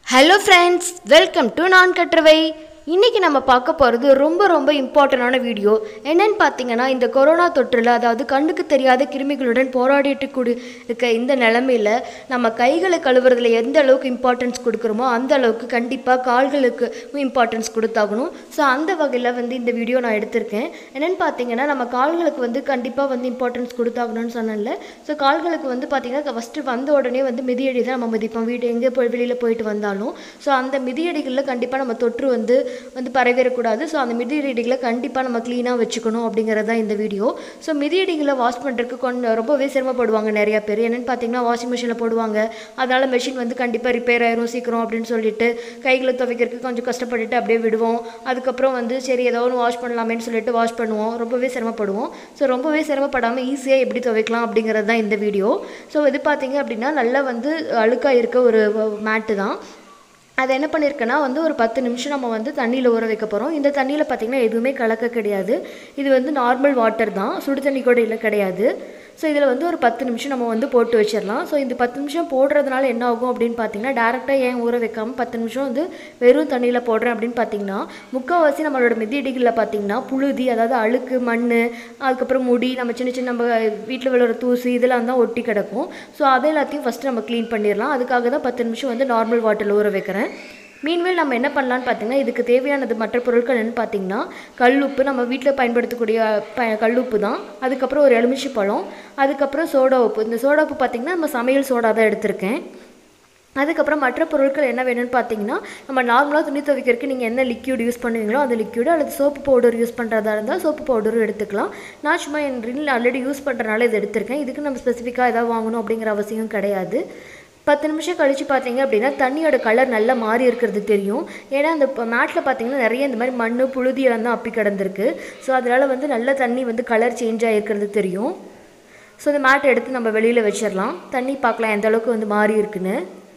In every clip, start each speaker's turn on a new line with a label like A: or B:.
A: hello friends welcome to நான் கற்றவை இன்றைக்கி நம்ம பார்க்க போகிறது ரொம்ப ரொம்ப இம்பார்ட்டண்டான வீடியோ என்னன்னு பார்த்தீங்கன்னா இந்த கொரோனா தொற்றில் அதாவது கண்ணுக்கு தெரியாத கிருமிகளுடன் போராடிட்டு கூடி இருக்க இந்த நிலமையில நம்ம கைகளை கழுவுறதுல எந்த அளவுக்கு இம்பார்ட்டன்ஸ் கொடுக்குறோமோ அந்த அளவுக்கு கண்டிப்பாக கால்களுக்கு இம்பார்ட்டன்ஸ் கொடுத்தாகணும் ஸோ அந்த வகையில் வந்து இந்த வீடியோ நான் எடுத்திருக்கேன் என்னென்னு பார்த்தீங்கன்னா நம்ம கால்களுக்கு வந்து கண்டிப்பாக வந்து இம்பார்ட்டன்ஸ் கொடுத்தாகணும்னு சொன்னேன்ல ஸோ கால்களுக்கு வந்து பார்த்தீங்கன்னா ஃபஸ்ட்டு வந்த உடனே வந்து மிதியடி தான் நம்ம மிதிப்போம் வீடு எங்கே போய் வெளியில் போயிட்டு வந்தாலும் ஸோ அந்த மிதியடிகளில் கண்டிப்பாக நம்ம தொற்று வந்து வந்து பரவிடக்கூடாது ஸோ அந்த மிதியடிகளை கண்டிப்பாக நம்ம க்ளீனாக வச்சுக்கணும் அப்படிங்கிறது தான் இந்த வீடியோ ஸோ மிதியடிகளை வாஷ் பண்ணுறதுக்கு கொஞ்சம் ரொம்பவே சிரமப்படுவாங்க நிறையா பேர் என்னென்னு பார்த்தீங்கன்னா வாஷிங் மிஷினில் போடுவாங்க அதனால் மெஷின் வந்து கண்டிப்பாக ரிப்பேர் ஆயிரும் சீக்கிரம் அப்படின்னு சொல்லிட்டு கைகளை துவைக்கிறதுக்கு கொஞ்சம் கஷ்டப்பட்டுட்டு அப்படியே விடுவோம் அதுக்கப்புறம் வந்து சரி ஏதோ ஒன்று வாஷ் பண்ணலாமேன்னு சொல்லிட்டு வாஷ் பண்ணுவோம் ரொம்பவே சிரமப்படுவோம் ஸோ ரொம்பவே சிரமப்படாமல் ஈஸியாக எப்படி துவைக்கலாம் அப்படிங்கிறது தான் இந்த வீடியோ ஸோ இது பார்த்தீங்க அப்படின்னா நல்லா வந்து அழுக்காக இருக்க ஒரு மேட்டு தான் அதை என்ன பண்ணியிருக்கேன்னா வந்து ஒரு பத்து நிமிஷம் நம்ம வந்து தண்ணியில் ஊற வைக்க போகிறோம் இந்த தண்ணியில் பார்த்திங்கன்னா எதுவுமே கலக்க கிடையாது இது வந்து நார்மல் வாட்டர் தான் சுடு தண்ணி கூட இல்லை கிடையாது ஸோ இதில் வந்து ஒரு பத்து நிமிஷம் நம்ம வந்து போட்டு வச்சிடலாம் ஸோ இந்த பத்து நிமிஷம் போடுறதுனால என்ன ஆகும் அப்படின்னு பார்த்தீங்கன்னா டேரெக்டாக ஏன் ஊற வைக்காமல் பத்து நிமிஷம் வந்து வெறும் தண்ணியில் போடுறேன் அப்படின்னு பார்த்தீங்கன்னா முக்கால்வாசி நம்மளோட மிதியடிகளில் பார்த்தீங்கன்னா புழுதி அதாவது அழுக்கு மண் அதுக்கப்புறம் முடி நம்ம சின்ன சின்ன நம்ம வீட்டில் விழுற தூசு இதெல்லாம் தான் ஒட்டி கிடக்கும் ஸோ அதை எல்லாத்தையும் ஃபஸ்ட்டு நம்ம க்ளீன் பண்ணிடலாம் அதுக்காக தான் பத்து நிமிஷம் வந்து நார்மல் வாட்டரில் ஊற வைக்கிறேன் மீன்வேல் நம்ம என்ன பண்ணலான்னு பார்த்தீங்கன்னா இதுக்கு தேவையானது மற்ற பொருட்கள் என்னென்னு பார்த்தீங்கன்னா கல்லுப்பு நம்ம வீட்டில் பயன்படுத்தக்கூடிய ப கல்லுப்பு தான் அதுக்கப்புறம் ஒரு எலுமிச்சை பழம் அதுக்கப்புறம் சோடா உப்பு இந்த சோடா உப்பு பார்த்திங்கன்னா நம்ம சமையல் சோடா தான் எடுத்திருக்கேன் அதுக்கப்புறம் மற்ற பொருட்கள் என்ன வேணும்னு பார்த்தீங்கன்னா நம்ம நார்மலாக துணி துவைக்கிறதுக்கு நீங்கள் என்ன லிக்யூட் யூஸ் பண்ணுவீங்களோ அந்த லிக்யூடு அல்லது சோப்பு பவுடர் யூஸ் பண்ணுறதா இருந்தால் சோப்பு பவுடரும் எடுத்துக்கலாம் நான் சும்மா என் ரில் ஆல்ரெடி யூஸ் பண்ணுறனால இது எடுத்திருக்கேன் இதுக்கு நம்ம ஸ்பெசிஃபிக்காக எதாவது வாங்கணும் அப்படிங்கிற அவசியம் கிடையாது பத்து நிமிஷம் கழித்து பார்த்தீங்க அப்படின்னா தண்ணியோட கலர் நல்லா மாறி இருக்கிறது தெரியும் ஏன்னா அந்த மேட்டில் பார்த்தீங்கன்னா நிறைய இந்த மாதிரி மண் புழுதியெல்லாம் தான் அப்பி கிடந்திருக்கு ஸோ அதனால் வந்து நல்ல தண்ணி வந்து கலர் சேஞ்ச் ஆகிருக்கிறது தெரியும் ஸோ இந்த மேட்டை எடுத்து நம்ம வெளியில் வச்சிடலாம் தண்ணி பார்க்கலாம் எந்த அளவுக்கு வந்து மாறி இருக்குன்னு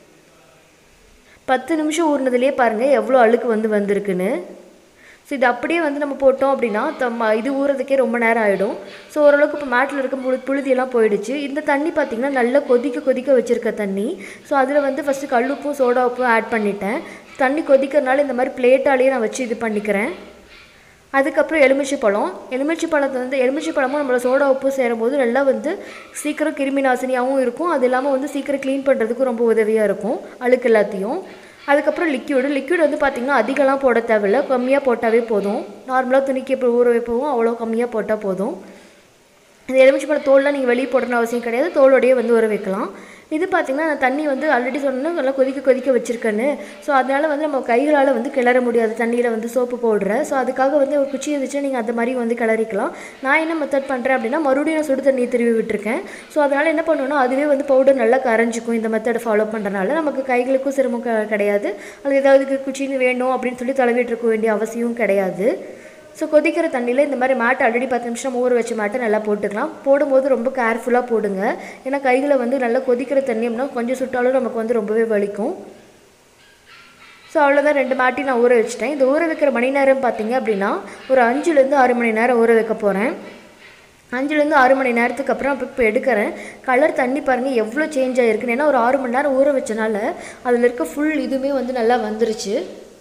A: பத்து நிமிஷம் ஊறினதுலேயே பாருங்கள் எவ்வளோ அழுக்கு வந்து வந்திருக்குன்னு ஸோ இது அப்படியே வந்து நம்ம போட்டோம் அப்படின்னா தம்ம இது ஊறதுக்கே ரொம்ப நேரம் ஆகிடும் ஸோ ஓரளவுக்கு இப்போ மேட்டில் இருக்க புழு புழுதியெல்லாம் போயிடுச்சு இந்த தண்ணி பார்த்திங்கன்னா நல்லா கொதிக்க கொதிக்க வச்சுருக்க தண்ணி ஸோ அதில் வந்து ஃபஸ்ட்டு கல்லுப்பும் சோடா உப்பும் ஆட் பண்ணிட்டேன் தண்ணி கொதிக்கிறனால இந்த மாதிரி பிளேட்டாலேயே நான் வச்சு இது பண்ணிக்கிறேன் அதுக்கப்புறம் எலுமிச்சை பழம் எலுமிச்சை பழத்தை வந்து எலுமிச்சை பழமும் நம்மளோட சோடா உப்பு சேரும்போது நல்லா வந்து சீக்கிரம் கிருமி நாசினியாகவும் இருக்கும் அது இல்லாமல் வந்து சீக்கிரம் க்ளீன் பண்ணுறதுக்கும் ரொம்ப உதவியாக இருக்கும் அழுக்கு எல்லாத்தையும் அதுக்கப்புறம் லிக்யூடு லிக்யூட் வந்து பார்த்திங்கன்னா அதிகம்லாம் போட தேவையில்ல கம்மியாக போட்டாவே போதும் நார்மலாக துணிக்கு இப்போ ஊற வைப்பவும் அவ்வளோ கம்மியாக போட்டால் போதும் இந்த எலுமிச்சை பழம் தோல்லாம் நீங்கள் வெளியே போடணும்னு அவசியம் கிடையாது தோலோடையே வந்து ஊற வைக்கலாம் இது பார்த்திங்கன்னா நான் தண்ணி வந்து ஆல்ரெடி சொன்னேன் நல்லா கொதிக்க கொதிக்க வச்சுருக்கேன்னு ஸோ அதனால் வந்து நம்ம கைகளால் வந்து கிளற முடியாது தண்ணியில் வந்து சோப்பு பவுடரை ஸோ அதுக்காக வந்து ஒரு குச்சி இருந்துச்சுன்னா நீங்கள் அந்த மாதிரி வந்து கிளறிக்கலாம் நான் என்ன மெத்தட் பண்ணுறேன் அப்படின்னா மறுபடியும் நான் சுடு தண்ணியை திருவி விட்டுருக்கேன் ஸோ அதனால் என்ன பண்ணுவோன்னா அதுவே வந்து பவுடர் நல்லா கரைஞ்சிக்கும் இந்த மெத்தடை ஃபாலோ பண்ணுறனால நமக்கு கைகளுக்கும் சிரமம் க கிடையாது அது ஏதாவது குச்சின்னு வேணும் அப்படின்னு சொல்லி தொலைவிட்டு இருக்க வேண்டிய அவசியமும் கிடையாது ஸோ கொதிக்கிற தண்ணியில் இந்த மாதிரி மேட்டை ஆல்ரெடி பத்து நிமிஷம் ஊற வச்ச மேட்டை நல்லா போட்டுக்கலாம் போடும்போது ரொம்ப கேர்ஃபுல்லாக போடுங்க ஏன்னா கைகளை வந்து நல்லா கொதிக்கிற தண்ணி அப்படின்னா கொஞ்சம் சுட்டாலும் நமக்கு வந்து ரொம்பவே வலிக்கும் ஸோ அவ்வளோதான் ரெண்டு மாட்டி நான் ஊற வச்சிட்டேன் இந்த ஊற வைக்கிற மணி நேரம் பார்த்தீங்க அப்படின்னா ஒரு அஞ்சுலேருந்து ஆறு மணி நேரம் ஊற வைக்க போகிறேன் அஞ்சுலேருந்து ஆறு மணி நேரத்துக்கு அப்புறம் அப்போ இப்போ எடுக்கிறேன் கலர் தண்ணி பாருங்கள் எவ்வளோ சேஞ்ச் ஆகிருக்குன்னு ஏன்னா ஒரு ஆறு மணி நேரம் ஊற வச்சனால அதில் இருக்க ஃபுல் இதுவுமே வந்து நல்லா வந்துருச்சு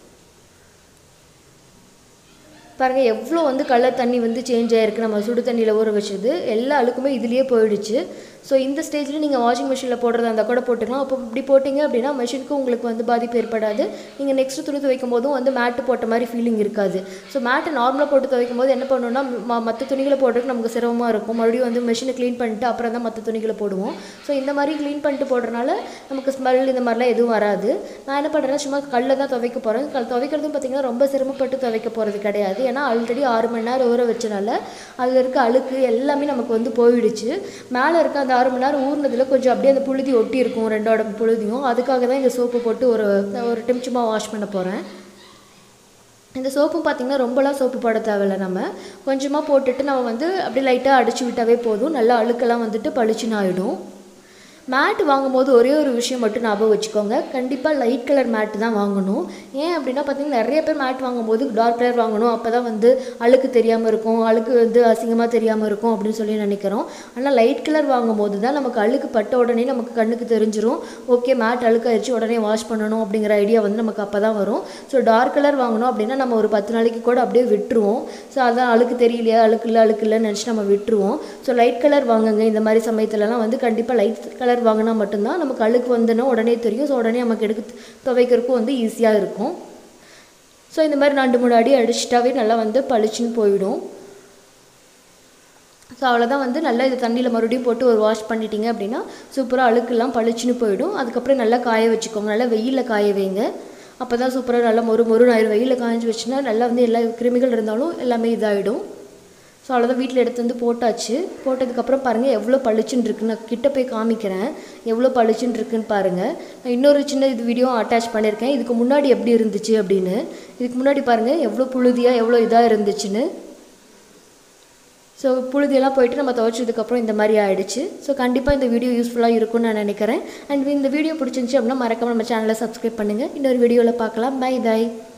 A: பாருங்கள் எவ்வளோ வந்து கலர் தண்ணி வந்து சேஞ்ச் ஆகிருக்கு நம்ம சுடு தண்ணியில் ஊற வச்சது எல்லா அழுக்குமே இதுலேயே போயிடுச்சு ஸோ இந்த ஸ்டேஜில் நீங்கள் வாஷிங் மிஷினில் போடுறதா இருந்தால் கூட போட்டுக்கலாம் அப்போ இப்படி போட்டிங்க அப்படின்னா மிஷினுக்கு உங்களுக்கு வந்து பாதிப்பு ஏற்படாது நீங்கள் நெக்ஸ்ட் துணி துவைக்கும் போதும் வந்து மேட்டு போட்ட மாதிரி ஃபீலிங் இருக்காது ஸோ மேட்டை நார்மலாக போட்டு துவைக்கும் போது என்ன பண்ணணும்னா மற்ற துணிகளை போடுறதுக்கு நமக்கு சிரமமாக இருக்கும் மறுபடியும் வந்து மிஷினை க்ளீன் பண்ணிட்டு அப்புறம் தான் மற்ற துணிகளை போடுவோம் ஸோ இந்த மாதிரி க்ளீன் பண்ணிட்டு போடுறனால நமக்கு ஸ்மெல் இந்த மாதிரிலாம் எதுவும் வராது நான் என்ன பண்ணுறேன்னா சும்மா கல்லில் தான் துவைக்க போகிறேன் கல் துவைக்கிறதும் பார்த்திங்கன்னா ரொம்ப சிரமப்பட்டு துவைக்க போகிறது கிடையாது ஏன்னா ஆல்ரெடி ஆறு மணி நேரம் ஊற வச்சனால அதில் இருக்க அழுக்கு எல்லாமே நமக்கு வந்து போயிடுச்சு மேலே இருக்க அந்த ஆறு மணி நேரம் ஊறினதில் கொஞ்சம் அப்படியே அந்த புழுதி ஒட்டி இருக்கும் ரெண்டோட புழுதியும் அதுக்காக தான் இந்த சோப்பு போட்டு ஒரு ஒரு நிமிஷமாக வாஷ் பண்ண போகிறேன் இந்த சோப்பு பார்த்திங்கன்னா ரொம்பலாம் சோப்பு போட தேவையில்ல நம்ம கொஞ்சமாக போட்டுட்டு நம்ம வந்து அப்படியே லைட்டாக அடிச்சு விட்டாவே போதும் நல்லா அழுக்கெல்லாம் வந்துட்டு பளிச்சுன்னு ஆகிடும் மேட் வாங்கும்போது ஒரே ஒரு விஷயம் மட்டும் ஞாபகம் வச்சுக்கோங்க கண்டிப்பாக லைட் கலர் மேட் தான் வாங்கணும் ஏன் அப்படின்னா பார்த்தீங்கன்னா நிறைய பேர் மேட் வாங்கும்போது டார்க் கலர் வாங்கணும் அப்போ தான் வந்து அழுக்கு தெரியாமல் இருக்கும் அழுக்கு வந்து அசிங்கமாக தெரியாமல் இருக்கும் அப்படின்னு சொல்லி நினைக்கிறோம் ஆனால் லைட் கலர் வாங்கும்போது தான் நமக்கு அழுக்கு பட்ட உடனே நமக்கு கண்ணுக்கு தெரிஞ்சிரும் ஓகே மேட் அழுக்காயிருச்சு உடனே வாஷ் பண்ணணும் அப்படிங்கிற ஐடியா வந்து நமக்கு அப்போ தான் வரும் ஸோ டார்க் கலர் வாங்கணும் அப்படின்னா நம்ம ஒரு பத்து நாளைக்கு கூட அப்படியே விட்டுருவோம் ஸோ அதான் அழுக்கு தெரியலையா அழுக்கு இல்லை அழுக்கு இல்லைன்னு நினச்சி நம்ம விட்டுருவோம் ஸோ லைட் கலர் வாங்குங்க இந்த மாதிரி சமயத்துலலாம் வந்து கண்டிப்பாக லைட் கலர் வாங்கினா மட்டும்தான் நமக்கு அழுக்கு வந்துன்னா உடனே தெரியும் ஸோ உடனே நமக்கு எடுக்க துவைக்கிறதுக்கும் வந்து ஈஸியாக இருக்கும் ஸோ இந்த மாதிரி ரெண்டு மூணு அடி அடிச்சிட்டாவே நல்லா வந்து பளிச்சுன்னு போயிடும் ஸோ அவ்வளோதான் வந்து நல்லா இது தண்ணியில் மறுபடியும் போட்டு ஒரு வாஷ் பண்ணிட்டீங்க அப்படின்னா சூப்பராக அழுக்கெல்லாம் பளிச்சுன்னு போயிடும் அதுக்கப்புறம் நல்லா காய வச்சுக்கோங்க நல்லா வெயிலில் காய வைங்க அப்போ தான் சூப்பராக நல்லா மொறு மொறு ஆயிரும் வெயிலில் காய்ஞ்சி வச்சுன்னா நல்லா வந்து எல்லா கிருமிகள் இருந்தாலும் எல்லாமே இதாகிடும் ஸோ அவ்வளோதான் வீட்டில் எடுத்து வந்து போட்டாச்சு போட்டதுக்கப்புறம் பாருங்கள் எவ்வளோ பளிச்சுன்னு இருக்குன்னு நான் கிட்ட போய் காமிக்கிறேன் எவ்வளோ பளிச்சுன்னு இருக்குன்னு பாருங்கள் நான் இன்னொரு சின்ன இது வீடியோ அட்டாச் பண்ணியிருக்கேன் இதுக்கு முன்னாடி எப்படி இருந்துச்சு அப்படின்னு இதுக்கு முன்னாடி பாருங்கள் எவ்வளோ புழுதியாக எவ்வளோ இதாக இருந்துச்சுன்னு ஸோ புழுதியெல்லாம் போயிட்டு நம்ம துவைச்சதுக்கப்புறம் இந்த மாதிரி ஆயிடுச்சு ஸோ கண்டிப்பாக இந்த வீடியோ யூஸ்ஃபுல்லாக இருக்கும்னு நான் நினைக்கிறேன் அண்ட் இந்த வீடியோ பிடிச்சிருந்துச்சி அப்படின்னா மறக்காம நம்ம சேனலை சப்ஸ்கிரைப் பண்ணுங்கள் இன்னொரு வீடியோவில் பார்க்கலாம் பை பை